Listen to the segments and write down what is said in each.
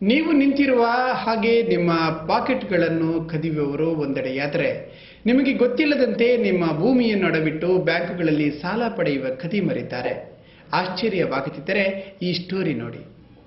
ನೀವು ನಿಂತಿರುವ ಹಾಗೆ ನಿಮ್ಮ ಪಾಕೆಟ್ಗಳನ್ನು ಕದಿಯುವವರು ಒಂದೆಡೆಯಾದರೆ ನಿಮಗೆ ಗೊತ್ತಿಲ್ಲದಂತೆ ನಿಮ್ಮ ಭೂಮಿಯನ್ನು ಅಡವಿಟ್ಟು ಬ್ಯಾಂಕುಗಳಲ್ಲಿ ಸಾಲ ಪಡೆಯುವ ಕದಿ ಮರಿದ್ದಾರೆ ಆಶ್ಚರ್ಯವಾಗುತ್ತಿದ್ದರೆ ಈ ಸ್ಟೋರಿ ನೋಡಿ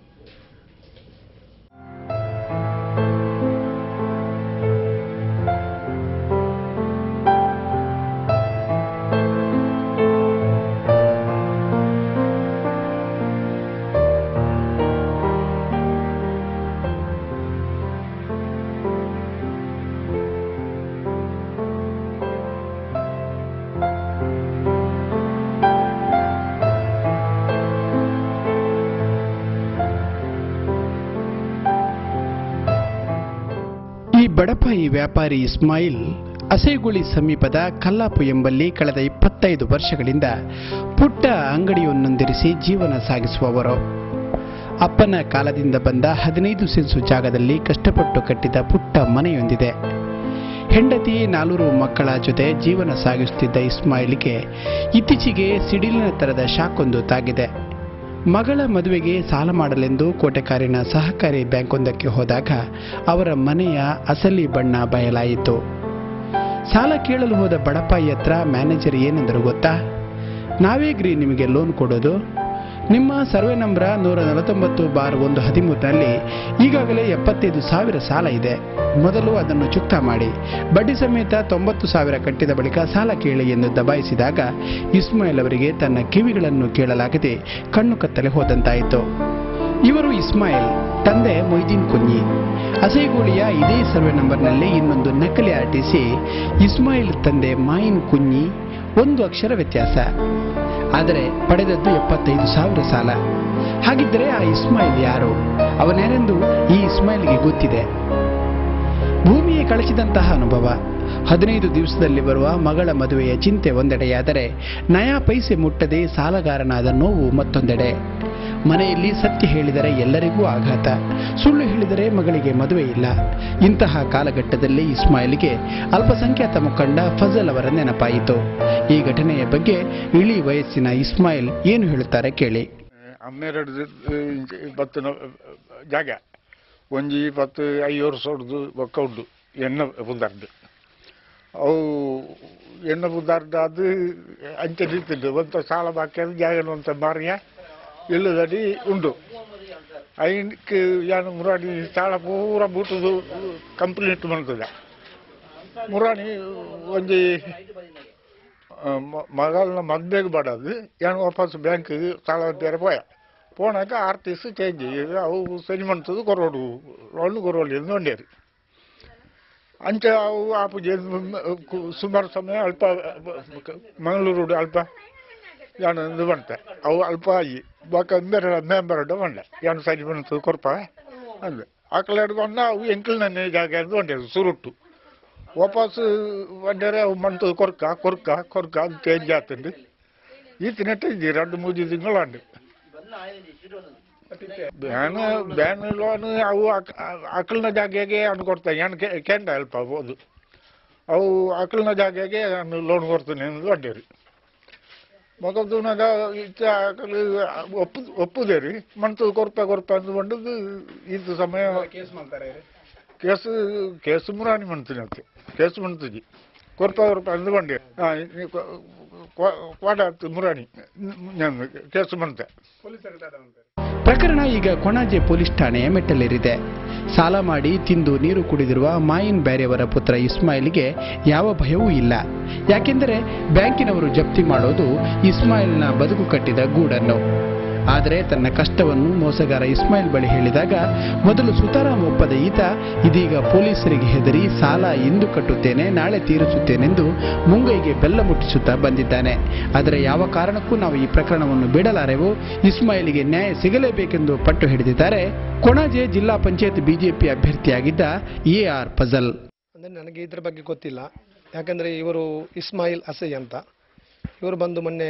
ಈ ಬಡಪಾಯಿ ವ್ಯಾಪಾರಿ ಇಸ್ಮಾಯಿಲ್ ಅಸೇಗುಳಿ ಸಮೀಪದ ಕಲ್ಲಾಪು ಎಂಬಲ್ಲಿ ಕಳೆದ ಇಪ್ಪತ್ತೈದು ವರ್ಷಗಳಿಂದ ಪುಟ್ಟ ಅಂಗಡಿಯೊಂದೊಂದಿರಿಸಿ ಜೀವನ ಸಾಗಿಸುವವರು ಅಪ್ಪನ ಕಾಲದಿಂದ ಬಂದ ಹದಿನೈದು ಸೆನ್ಸು ಜಾಗದಲ್ಲಿ ಕಷ್ಟಪಟ್ಟು ಕಟ್ಟಿದ ಪುಟ್ಟ ಮನೆಯೊಂದಿದೆ ಹೆಂಡತಿ ನಾಲ್ವರು ಮಕ್ಕಳ ಜೊತೆ ಜೀವನ ಸಾಗಿಸುತ್ತಿದ್ದ ಇಸ್ಮಾಯಿಲ್ಗೆ ಇತ್ತೀಚೆಗೆ ಸಿಡಿಲಿನ ತರದ ಶಾಕೊಂದು ತಾಗಿದೆ ಮಗಳ ಮದುವೆಗೆ ಸಾಲ ಮಾಡಲೆಂದು ಕೋಟೆಕಾರಿನ ಸಹಕಾರಿ ಬ್ಯಾಂಕೊಂದಕ್ಕೆ ಹೋದಾಗ ಅವರ ಮನೆಯ ಅಸಲಿ ಬಣ್ಣ ಬಯಲಾಯಿತು ಸಾಲ ಕೇಳಲು ಹೋದ ಬಡಪಾಯಿ ಹತ್ರ ಮ್ಯಾನೇಜರ್ ಏನೆಂದರು ಗೊತ್ತಾ ನಾವೇಗ್ರಿ ನಿಮಗೆ ಲೋನ್ ಕೊಡೋದು ನಿಮ್ಮ ಸರ್ವೆ ನಂಬರ ನೂರ ನಲವತ್ತೊಂಬತ್ತು ಬಾರ್ ಒಂದು ಹದಿಮೂರರಲ್ಲಿ ಈಗಾಗಲೇ ಎಪ್ಪತ್ತೈದು ಸಾವಿರ ಸಾಲ ಇದೆ ಮೊದಲು ಅದನ್ನು ಚುಕ್ತಾ ಮಾಡಿ ಬಡ್ಡಿ ಸಮೇತ ತೊಂಬತ್ತು ಸಾವಿರ ಕಟ್ಟಿದ ಬಳಿಕ ಸಾಲ ಕೇಳಿ ಎಂದು ದಬಾಯಿಸಿದಾಗ ಇಸ್ಮಾಯಿಲ್ ಅವರಿಗೆ ತನ್ನ ಕಿವಿಗಳನ್ನು ಕೇಳಲಾಗದೆ ಕಣ್ಣು ಕತ್ತಲೆ ಹೋದಂತಾಯಿತು ಇವರು ಇಸ್ಮಾಯಿಲ್ ತಂದೆ ಮೊಯ್ದೀನ್ ಕುഞ്ഞಿ ಅಸೇಗೋಳಿಯ ಇದೇ ಸರ್ವೆ ನಂಬರ್ನಲ್ಲಿ ಇನ್ನೊಂದು ನಕಲಿ ಆರ್ಟಿಸಿ ಇಸ್ಮಾಯಿಲ್ ತಂದೆ ಮಾಯಿನ್ ಕುഞ്ഞಿ ಒಂದು ಅಕ್ಷರ ವ್ಯತ್ಯಾಸ ಆದರೆ ಪಡೆದದ್ದು ಎಪ್ಪತ್ತೈದು ಸಾವಿರ ಸಾಲ ಹಾಗಿದ್ದರೆ ಆ ಇಸ್ಮಾಯಿಲ್ ಯಾರು ಅವನ್ಯಾರೆಂದು ಈ ಇಸ್ಮಾಯಿಲ್ಗೆ ಗೊತ್ತಿದೆ ಭೂಮಿಯೇ ಕಳಿಸಿದಂತಹ ಅನುಭವ ಹದಿನೈದು ದಿವಸದಲ್ಲಿ ಬರುವ ಮಗಳ ಮದುವೆಯ ಚಿಂತೆ ಒಂದೆಡೆಯಾದರೆ ನಯಾ ಪೈಸೆ ಮುಟ್ಟದೆ ಸಾಲಗಾರನಾದ ನೋವು ಮತ್ತೊಂದೆಡೆ ಮನೆಯಲ್ಲಿ ಸತ್ಯ ಹೇಳಿದರೆ ಎಲ್ಲರಿಗೂ ಆಘಾತ ಸುಳ್ಳು ಹೇಳಿದರೆ ಮಗಳಿಗೆ ಮದುವೆ ಇಲ್ಲ ಇಂತಹ ಕಾಲಘಟ್ಟದಲ್ಲಿ ಇಸ್ಮಾಯಿಲ್ಗೆ ಅಲ್ಪಸಂಖ್ಯಾತ ಮುಖಂಡ ಫಜಲ್ ಅವರ ನೆನಪಾಯಿತು ಈ ಘಟನೆಯ ಬಗ್ಗೆ ಇಳಿ ವಯಸ್ಸಿನ ಇಸ್ಮಾಯಿಲ್ ಏನು ಹೇಳುತ್ತಾರೆ ಕೇಳಿ ಹನ್ನೆರಡು ಬತ್ತು ಜಾಗ ಒಂಜಿ ಪತ್ತು ಐದು ವರ್ಷ ಹೊಡೆದು ಬೊಕ್ಕ ಉಂಡು ಎಣ್ಣೆ ಪುದಾರ್ದು ಅವು ಎಣ್ಣೆ ಪುದಾರ್ದು ಅದು ಅಂಚೆ ನಿಂತಿದ್ದು ಒಂತ ಸಾಲ ಬಾಕಿ ಅದು ಜಾಗ ಒಂತ ಮಾರಿಯ ಇಲ್ಲದಡಿ ಉಂಡು ಐನಕ್ಕೆ ಯಾನು ಮುರಾಣಿ ಸಾಲ ಪೂರ ಬೂಟದು ಕಂಪ್ಲೀಟ್ ಮಾಡ್ತದೆ ಮುರಾಣಿ ಒಂಜಿ ಮಗಳನ್ನ ಮದ್ವೆಗೆ ಬಡದು ಏನು ವಾಪಸ್ ಬ್ಯಾಂಕಿಗೆ ಸಾಲ ಬೇರೆ ಪೋಯ போனாக்க ஆர்டிஸ்ட் சேஞ்ச் ಅವು ಸರಿ ಮಾಡ್ತದೆ ಕೊರೋಡು ಲೋನ್ ಕೊರೋಲಿ ಎಂದು ಹೊಂಡೇರಿ ಅಂಚೆ ಅವು ಆಪು ಸುಮಾರು ಸಮಯ ಅಲ್ಪ ಮಂಗಳೂರು ಅಲ್ಪ ಯಾನು ಇದು ಬಂತೆ ಅವು ಅಲ್ಪ ಆಗಿ ಬಾಕ ಬೇರೆ ಮೆಂಬರ್ ಬಂಡೆ ಯಾನು ಸರಿ ಬಂತು ಕೊರ್ಪ ಅಂದೆ ಆಕಳ ಹಿಡ್ಕೊಂಡ ಅವು ಎಂಕಲ್ನೇ ಜಾಗ ಎಂದು ಹೊಂಡೇರು ಸುರುಟ್ಟು ವಾಪಸ್ ಬಂದರೆ ಅವು ಮಂತದ ಕೊರ್ಕ ಕೊರ್ಕ ಕೊರ್ಕ ಅದು ಚೇಂಜ್ ಆಗ್ತಂದು ಈ ತಿನ್ನಟ್ಟ ಇದ್ದಿ ಎರಡು ಮೂರು ತಿಂಗಳು ಅಂಡು ಬ್ಯಾನ್ ಬ್ಯಾನ್ ಲೋನ್ ಅವು ಅಕ್ಕಲ್ನ ಜಾಗೆಗೆ ಅನ್ನು ಕೊಡ್ತಾನೆ ಏನು ಕೆಂಡ ಅಲ್ಪ ಅದು ಅವು ಅಕ್ಕಲ್ನ ಜಾಗೆಗೆ ನಾನು ಲೋನ್ ಕೊಡ್ತೀನಿ ಎಂದು ಅಡ್ಡೇರಿ ಮಗದುನಾಗ ಇತ್ತ ಅಕಲ್ ಒಪ್ಪು ಒಪ್ಪುದೇ ರೀ ಮಂತು ಕೊರ್ಪ ಕೊರ್ಪ ಅಂದ್ಕೊಂಡದ್ದು ಇದು ಸಮಯ ಕೇಸು ಕೇಸು ಮುರಾಣಿ ಮಾಡ್ತೀನಿ ಅದಕ್ಕೆ ಕೇಸು ಮಾಡ್ತೀವಿ ಕೊರ್ಪ ಕೊರ್ಪ ಅಂದ್ಕೊಂಡೆ ಕೋಟ ಮುರಾಣಿ ನಾನು ಕೇಸು ಮಾಡ್ತೆ ಪ್ರಕರಣ ಈಗ ಕೊಣಾಜೆ ಪೊಲೀಸ್ ಠಾಣೆಯ ಮೆಟ್ಟಲೇರಿದೆ ಸಾಲ ಮಾಡಿ ತಿಂದು ನೀರು ಕುಡಿದಿರುವ ಮಾಯಿನ್ ಬ್ಯಾರೆಯವರ ಪುತ್ರ ಇಸ್ಮಾಯಿಲ್ಗೆ ಯಾವ ಭಯವೂ ಇಲ್ಲ ಯಾಕೆಂದರೆ ಬ್ಯಾಂಕಿನವರು ಜಪ್ತಿ ಮಾಡೋದು ಇಸ್ಮಾಯಿಲ್ನ ಬದುಕು ಕಟ್ಟಿದ ಗೂಡನ್ನು ಆದರೆ ತನ್ನ ಕಷ್ಟವನ್ನು ಮೋಸಗಾರ ಇಸ್ಮಾಯಿಲ್ ಬಳಿ ಹೇಳಿದಾಗ ಮೊದಲು ಸುತಾರಾಮ್ ಒಪ್ಪದ ಈತ ಇದೀಗ ಪೊಲೀಸರಿಗೆ ಹೆದರಿ ಸಾಲ ಇಂದು ಕಟ್ಟುತ್ತೇನೆ ನಾಳೆ ತೀರಿಸುತ್ತೇನೆಂದು ಮುಂಗೈಗೆ ಬೆಲ್ಲ ಮುಟ್ಟಿಸುತ್ತಾ ಬಂದಿದ್ದಾನೆ ಆದರೆ ಯಾವ ಕಾರಣಕ್ಕೂ ನಾವು ಈ ಪ್ರಕರಣವನ್ನು ಬಿಡಲಾರೆವು ಇಸ್ಮಾಯಿಲ್ಗೆ ನ್ಯಾಯ ಸಿಗಲೇಬೇಕೆಂದು ಪಟ್ಟು ಹಿಡಿದಿದ್ದಾರೆ ಕೊಣಾಜೆ ಜಿಲ್ಲಾ ಪಂಚಾಯತ್ ಬಿಜೆಪಿ ಅಭ್ಯರ್ಥಿಯಾಗಿದ್ದ ಎ ಆರ್ ಫಜಲ್ ಅಂದರೆ ನನಗೆ ಇದ್ರ ಬಗ್ಗೆ ಗೊತ್ತಿಲ್ಲ ಯಾಕಂದರೆ ಇವರು ಇಸ್ಮಾಯಿಲ್ ಅಸೈ ಅಂತ ಇವರು ಬಂದು ಮೊನ್ನೆ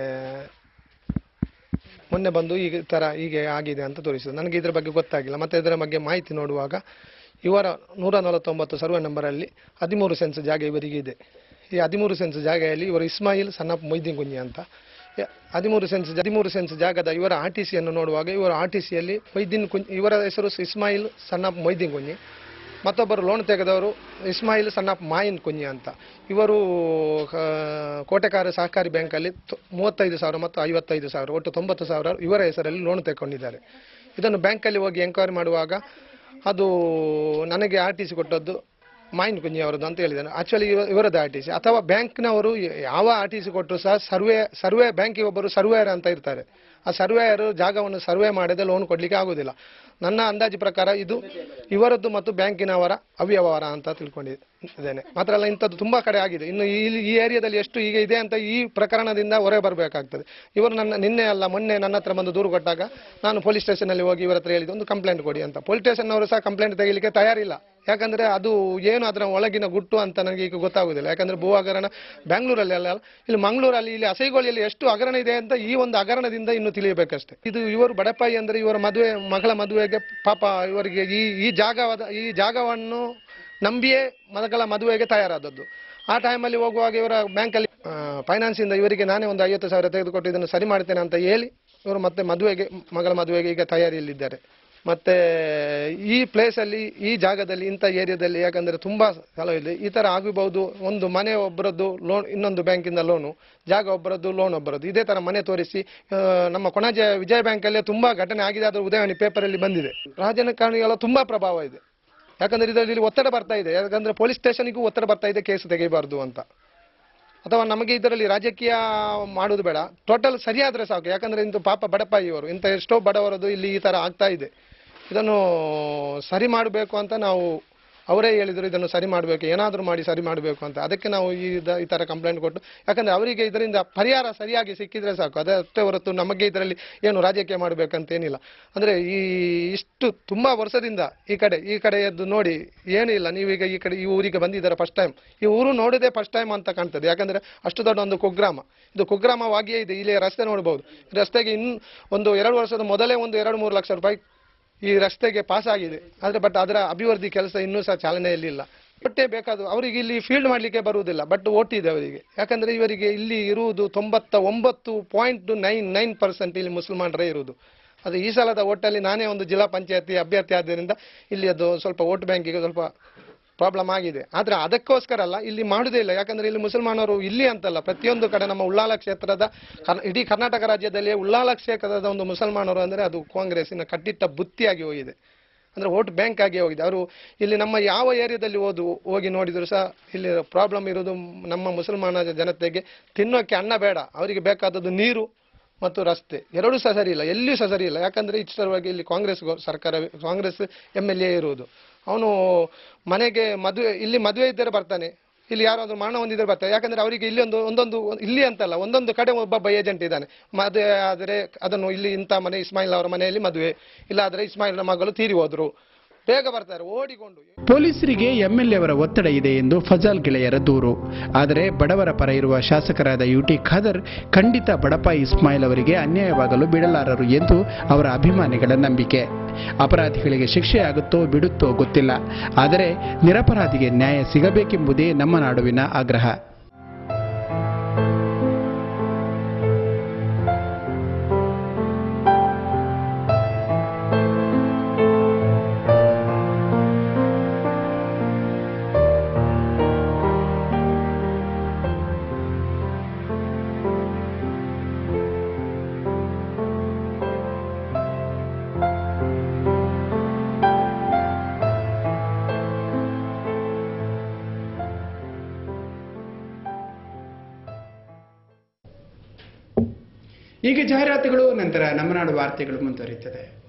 ಮೊನ್ನೆ ಬಂದು ಈಗ ಥರ ಹೀಗೆ ಆಗಿದೆ ಅಂತ ತೋರಿಸಿದ್ರು ನನಗೆ ಇದರ ಬಗ್ಗೆ ಗೊತ್ತಾಗಿಲ್ಲ ಮತ್ತು ಇದರ ಬಗ್ಗೆ ಮಾಹಿತಿ ನೋಡುವಾಗ ಇವರ ನೂರ ನಲವತ್ತೊಂಬತ್ತು ಸರ್ವೆ ನಂಬರಲ್ಲಿ ಹದಿಮೂರು ಸೆನ್ಸ್ ಜಾಗ ಇವರಿಗೆ ಇದೆ ಈ ಹದಿಮೂರು ಸೆನ್ಸ್ ಜಾಗೆಯಲ್ಲಿ ಇವರು ಇಸ್ಮಾಯಿಲ್ ಸನ್ನಪ್ಪ ಮೊಯ್ದೀನ್ ಕುಂಜಿ ಅಂತ ಯ- ಹದಿಮೂರು ಸೆನ್ಸ್ ಹದಿಮೂರು ಸೆನ್ಸ್ ಜಾಗದ ಇವರ ಆರ್ ಟಿ ಸಿಯನ್ನು ನೋಡುವಾಗ ಇವರ ಆರ್ ಟಿ ಸಿಯಲ್ಲಿ ಮೊಯ್ದೀನ್ ಕುಂಜ್ ಇವರ ಹೆಸರು ಇಸ್ಮಾಯಿಲ್ ಸಣ್ಣಪ್ಪ ಮೊಯ್ದೀನ್ ಕುಂಜಿ ಮತ್ತೊಬ್ಬರು ಲೋನ್ ತೆಗೆದವರು ಇಸ್ಮಾಯಿಲ್ ಸಣ್ಣಪ್ಪ ಮಾಯಿನ್ ಕುಂಜಿ ಅಂತ ಇವರು ಆ, ಕೋಟೆಕಾರ ಸಹಕಾರಿ ಬ್ಯಾಂಕಲ್ಲಿ ತೊ- ಮೂವತ್ತೈದು ಸಾವಿರ ಮತ್ತು ಐವತ್ತೈದು ಸಾವಿರ ಒಟ್ಟು ತೊಂಬತ್ತು ಸಾವಿರ ಇವರ ಹೆಸರಲ್ಲಿ ಲೋನ್ ತೆಗೊಂಡಿದ್ದಾರೆ ಇದನ್ನು ಬ್ಯಾಂಕಲ್ಲಿ ಹೋಗಿ ಎಂಕ್ವೈರಿ ಮಾಡುವಾಗ ಅದು ನನಗೆ ಆರ್ ಟಿ ಸಿ ಕೊಟ್ಟದ್ದು ಮಾಯಿನ್ ಕುಂಜಿ ಅವರದ್ದು ಅಂತ ಹೇಳಿದ್ದಾನೆ ಆಕ್ಚುಲಿ ಇವರದ್ದು ಆರ್ ಟಿ ಸಿ ಅಥವಾ ಬ್ಯಾಂಕ್ನವರು ಯಾವ ಆರ್ ಟಿ ಸಿ ಕೊಟ್ಟರು ಸಹ ಸರ್ವೆ ಸರ್ವೆ ಬ್ಯಾಂಕಿಗೆ ಒಬ್ಬರು ಸರ್ವೇಯರ್ ಅಂತ ಇರ್ತಾರೆ ಆ ಸರ್ವೇಯರ್ ಜಾಗವನ್ನು ಸರ್ವೆ ಮಾಡದೆ ಲೋನ್ ಕೊಡಲಿಕ್ಕೆ ಆಗೋದಿಲ್ಲ ನನ್ನ ಅಂದಾಜು ಪ್ರಕಾರ ಇದು ಇವರದ್ದು ಮತ್ತು ಬ್ಯಾಂಕಿನವರ ಅವ್ಯವಹಾರ ಅಂತ ತಿಳ್ಕೊಂಡಿದ್ದೇನೆ ಮಾತ್ರ ಅಲ್ಲ ಇಂಥದ್ದು ತುಂಬಾ ಕಡೆ ಆಗಿದೆ ಇನ್ನು ಇಲ್ಲಿ ಈ ಏರಿಯಾದಲ್ಲಿ ಎಷ್ಟು ಈಗ ಇದೆ ಅಂತ ಈ ಪ್ರಕರಣದಿಂದ ಹೊರಗೆ ಬರಬೇಕಾಗ್ತದೆ ಇವರು ನನ್ನ ನಿನ್ನೆ ಅಲ್ಲ ಮೊನ್ನೆ ನನ್ನ ಹತ್ರ ಬಂದು ದೂರು ಕೊಟ್ಟಾಗ ನಾನು ಪೊಲೀಸ್ ಸ್ಟೇಷನಲ್ಲಿ ಹೋಗಿ ಇವರ ಹತ್ರ ಹೇಳಿದ್ದು ಒಂದು ಕಂಪ್ಲೇಂಟ್ ಕೊಡಿ ಅಂತ ಪೊಲೀಸ್ ಸ್ಟೇಷನ್ನವರು ಸಹ ಕಂಪ್ಲೇಂಟ್ ತೆಗಿಲಿಕ್ಕೆ ತಯಾರಿಲ್ಲ ಯಾಕಂದ್ರೆ ಅದು ಏನು ಅದರ ಒಳಗಿನ ಗುಟ್ಟು ಅಂತ ನನಗೆ ಈಗ ಗೊತ್ತಾಗುದಿಲ್ಲ ಯಾಕಂದ್ರೆ ಭೂ ಹಗರಣ ಬೆಂಗಳೂರಲ್ಲಿ ಅಲ್ಲ ಇಲ್ಲಿ ಮಂಗಳೂರಲ್ಲಿ ಇಲ್ಲಿ ಅಸೈಗೋಳಿಯಲ್ಲಿ ಎಷ್ಟು ಹಗರಣ ಇದೆ ಅಂತ ಈ ಒಂದು ಹಗರಣದಿಂದ ಇನ್ನು ತಿಳಿಯಬೇಕಷ್ಟೇ ಇದು ಇವರು ಬಡಪಾಯಿ ಅಂದ್ರೆ ಇವರ ಮದುವೆ ಮಗಳ ಮದುವೆಗೆ ಪಾಪ ಇವರಿಗೆ ಈ ಈ ಜಾಗವಾದ ಈ ಜಾಗವನ್ನು ನಂಬಿಯೇ ಮಗಳ ಮದುವೆಗೆ ತಯಾರಾದದ್ದು ಆ ಟೈಮಲ್ಲಿ ಹೋಗುವಾಗ ಇವರ ಬ್ಯಾಂಕಲ್ಲಿ ಫೈನಾನ್ಸಿಂದ ಇವರಿಗೆ ನಾನೇ ಒಂದು ಐವತ್ತು ಸಾವಿರ ತೆಗೆದುಕೊಟ್ಟು ಇದನ್ನು ಸರಿ ಮಾಡ್ತೇನೆ ಅಂತ ಹೇಳಿ ಇವರು ಮತ್ತೆ ಮದುವೆಗೆ ಮಗಳ ಮದುವೆಗೆ ಈಗ ತಯಾರಿಯಲ್ಲಿದ್ದಾರೆ ಮತ್ತೆ ಈ ಪ್ಲೇಸಲ್ಲಿ ಈ ಜಾಗದಲ್ಲಿ ಇಂಥ ಏರಿಯಾದಲ್ಲಿ ಯಾಕಂದ್ರೆ ತುಂಬಾ ಸ್ಥಳ ಇದೆ ಈ ತರ ಆಗಬಹುದು ಒಂದು ಮನೆ ಒಬ್ಬರದ್ದು ಲೋನ್ ಇನ್ನೊಂದು ಬ್ಯಾಂಕಿಂದ ಲೋನು ಜಾಗ ಒಬ್ಬರದ್ದು ಲೋನ್ ಒಬ್ಬರದ್ದು ಇದೇ ತರ ಮನೆ ತೋರಿಸಿ ಆ, ನಮ್ಮ ಕೊಣಾಜೆ ವಿಜಯ ಬ್ಯಾಂಕಲ್ಲೇ ತುಂಬಾ ಘಟನೆ ಆಗಿದೆ ಅದರ ಉದಯವಾಣಿ ಪೇಪರಲ್ಲಿ ಬಂದಿದೆ ರಾಜಕಾರಣಿಗಳ ತುಂಬಾ ಪ್ರಭಾವ ಇದೆ ಯಾಕಂದ್ರೆ ಇದರಲ್ಲಿ ಒತ್ತಡ ಬರ್ತಾ ಇದೆ ಯಾಕಂದ್ರೆ ಪೊಲೀಸ್ ಸ್ಟೇಷನ್ಗೂ ಒತ್ತಡ ಬರ್ತಾ ಇದೆ ಕೇಸ್ ತೆಗೆಯಬಾರ್ದು ಅಂತ ಅಥವಾ ನಮಗೆ ಇದರಲ್ಲಿ ರಾಜಕೀಯ ಮಾಡುವುದು ಬೇಡ ಟೋಟಲ್ ಸರಿಯಾದ್ರೆ ಸಾಕು ಯಾಕಂದ್ರೆ ಇಂದು ಪಾಪ ಬಡಪಾಯಿ ಇವರು ಇಂಥ ಎಷ್ಟೋ ಬಡವರದು ಇಲ್ಲಿ ಈ ತರ ಆಗ್ತಾ ಇದೆ ಇದನ್ನು ಸರಿ ಮಾಡಬೇಕು ಅಂತ ನಾವು ಅವರೇ ಹೇಳಿದ್ರು ಇದನ್ನು ಸರಿ ಮಾಡಬೇಕು ಏನಾದರೂ ಮಾಡಿ ಸರಿ ಮಾಡಬೇಕು ಅಂತ ಅದಕ್ಕೆ ನಾವು ಈ ಇದ- ಈ ತರ ಕಂಪ್ಲೇಂಟ್ ಕೊಟ್ಟು ಯಾಕಂದ್ರೆ ಅವರಿಗೆ ಇದರಿಂದ ಪರಿಹಾರ ಸರಿಯಾಗಿ ಸಿಕ್ಕಿದ್ರೆ ಸಾಕು ಅದೇ ಅಷ್ಟೇ ಹೊರತು ನಮಗೆ ಇದರಲ್ಲಿ ಏನು ರಾಜಕೀಯ ಮಾಡಬೇಕಂತ ಏನಿಲ್ಲ ಅಂದ್ರೆ ಈ ಇಷ್ಟು ತುಂಬಾ ವರ್ಷದಿಂದ ಈ ಕಡೆ ಈ ಕಡೆ ಎದ್ದು ನೋಡಿ ಏನಿಲ್ಲ ನೀವೀಗ ಈ ಕಡೆ ಈ ಊರಿಗೆ ಬಂದಿದ್ದಾರೆ ಫಸ್ಟ್ ಟೈಮ್ ಈ ಊರು ನೋಡಿದೆ ಫಸ್ಟ್ ಟೈಮ್ ಅಂತ ಕಾಣ್ತದೆ ಯಾಕಂದ್ರೆ ಅಷ್ಟು ದೊಡ್ಡ ಒಂದು ಕುಗ್ರಾಮ ಇದು ಕುಗ್ರಾಮವಾಗಿಯೇ ಇದೆ ಇಲ್ಲಿ ರಸ್ತೆ ನೋಡಬಹುದು ರಸ್ತೆಗೆ ಇನ್ ಒಂದು ಎರಡು ವರ್ಷದ ಮೊದಲೇ ಒಂದು ಎರಡು ಮೂರು ಲಕ್ಷ ರೂಪಾಯಿ ಈ ರಸ್ತೆಗೆ ಪಾಸ್ ಆಗಿದೆ ಆದ್ರೆ ಬಟ್ ಅದರ ಅಭಿವೃದ್ಧಿ ಕೆಲಸ ಇನ್ನೂ ಸಹ ಚಾಲನೆಯಲ್ಲಿಲ್ಲ ಒಟ್ಟೆ ಬೇಕಾದ ಅವರಿಗೆ ಇಲ್ಲಿ ಫೀಲ್ಡ್ ಮಾಡಲಿಕ್ಕೆ ಬರುವುದಿಲ್ಲ ಬಟ್ ಓಟಿದೆ ಅವರಿಗೆ ಯಾಕಂದ್ರೆ ಇವರಿಗೆ ಇಲ್ಲಿ ಇರುವುದು ತೊಂಬತ್ತ ಒಂಬತ್ತು ಪಾಯಿಂಟ್ ನೈನ್ ನೈನ್ ಪರ್ಸೆಂಟ್ ಇಲ್ಲಿ ಮುಸಲ್ಮಾನರೇ ಇರುವುದು ಅದು ಈ ಸಲದ ಒಟ್ಟಲ್ಲಿ ನಾನೇ ಒಂದು ಜಿಲ್ಲಾ ಪಂಚಾಯತಿ ಅಭ್ಯರ್ಥಿ ಆದ್ದರಿಂದ ಇಲ್ಲಿ ಅದು ಸ್ವಲ್ಪ ವೋಟ್ ಬ್ಯಾಂಕಿಗೆ ಸ್ವಲ್ಪ ಪ್ರಾಬ್ಲಮ್ ಆಗಿದೆ ಆದ್ರೆ ಅದಕ್ಕೋಸ್ಕರ ಅಲ್ಲ ಇಲ್ಲಿ ಮಾಡುದೇ ಇಲ್ಲ ಯಾಕಂದ್ರೆ ಇಲ್ಲಿ ಮುಸಲ್ಮಾನರು ಇಲ್ಲಿ ಅಂತಲ್ಲ ಪ್ರತಿಯೊಂದು ಕಡೆ ನಮ್ಮ ಉಳ್ಳಾಲ ಕ್ಷೇತ್ರದ ಕರ್- ಇಡೀ ಕರ್ನಾಟಕ ರಾಜ್ಯದಲ್ಲಿ ಉಳ್ಳಾಲ ಕ್ಷೇತ್ರದ ಒಂದು ಮುಸಲ್ಮಾನರು ಅಂದ್ರೆ ಅದು ಕಾಂಗ್ರೆಸ್ಸಿನ ಕಟ್ಟಿಟ್ಟ ಬುತ್ತಿಯಾಗಿ ಹೋಗಿದೆ ಅಂದ್ರೆ ವೋಟ್ ಬ್ಯಾಂಕ್ ಆಗಿ ಹೋಗಿದೆ ಅವರು ಇಲ್ಲಿ ನಮ್ಮ ಯಾವ ಏರಿಯಾದಲ್ಲಿ ಓದು ಹೋಗಿ ನೋಡಿದ್ರು ಸಹ ಇಲ್ಲಿ ಪ್ರಾಬ್ಲಮ್ ಇರೋದು ನಮ್ಮ ಮುಸಲ್ಮಾನ ಜನತೆಗೆ ತಿನ್ನೋಕೆ ಅನ್ನ ಬೇಡ ಅವರಿಗೆ ಬೇಕಾದದ್ದು ನೀರು ಮತ್ತು ರಸ್ತೆ ಎರಡೂ ಸಹ ಸರಿ ಇಲ್ಲ ಎಲ್ಲಿಯೂ ಸಹ ಸರಿ ಇಲ್ಲ ಯಾಕಂದ್ರೆ ಇಷ್ಟರವಾಗಿ ಇಲ್ಲಿ ಕಾಂಗ್ರೆಸ್ ಗೋ- ಸರ್ಕಾರ ಕಾಂಗ್ರೆಸ್ ಎಮ್ ಎಲ್ ಎ ಇರುವುದು ಅವನು ಮನೆಗೆ ಮದುವೆ ಇಲ್ಲಿ ಮದುವೆ ಇದ್ದರೆ ಬರ್ತಾನೆ ಇಲ್ಲಿ ಯಾರಾದ್ರೂ ಮರಣ ಹೊಂದಿದ್ರೆ ಬರ್ತಾರೆ ಯಾಕಂದ್ರೆ ಅವರಿಗೆ ಇಲ್ಲಿ ಒಂದು ಒಂದೊಂದು ಇಲ್ಲಿ ಅಂತಲ್ಲ ಒಂದೊಂದು ಕಡೆ ಒಬ್ಬೊಬ್ಬ ಏಜೆಂಟ್ ಇದ್ದಾನೆ ಮದುವೆ ಆದರೆ ಅದನ್ನು ಇಲ್ಲಿ ಇಂಥ ಮನೆ ಇಸ್ಮಾಯಿಲ್ ಅವರ ಮನೆಯಲ್ಲಿ ಮದುವೆ ಇಲ್ಲಾದ್ರೆ ಇಸ್ಮಾಯಿಲ್ನ ಮಗಳು ತೀರಿ ಹೋದ್ರು ಬೇಗ ಬರ್ತಾರೆ ಓಡಿಕೊಂಡು ಪೊಲೀಸರಿಗೆ ಎಂಎಲ್ಎ ಅವರ ಒತ್ತಡ ಇದೆ ಎಂದು ಫಜಾಲ್ ಗೆಳೆಯರ ದೂರು ಆದರೆ ಬಡವರ ಪರ ಇರುವ ಶಾಸಕರಾದ ಯುಟಿ ಖಾದರ್ ಖಂಡಿತ ಬಡಪಾಯಿ ಇಸ್ಮಾಯಿಲ್ ಅವರಿಗೆ ಅನ್ಯಾಯವಾಗಲು ಬಿಡಲಾರರು ಎಂದು ಅವರ ಅಭಿಮಾನಿಗಳ ನಂಬಿಕೆ ಅಪರಾಧಿಗಳಿಗೆ ಶಿಕ್ಷೆಯಾಗುತ್ತೋ ಬಿಡುತ್ತೋ ಗೊತ್ತಿಲ್ಲ ಆದರೆ ನಿರಪರಾಧಿಗೆ ನ್ಯಾಯ ಸಿಗಬೇಕೆಂಬುದೇ ನಮ್ಮ ನಾಡುವಿನ ಆಗ್ರಹ ಈಗ ಜಾಹೀರಾತುಗಳು ನಂತರ ನಮ್ಮ ನಾಡು ವಾರ್ತೆಗಳು ಮುಂದುವರಿಯುತ್ತದೆ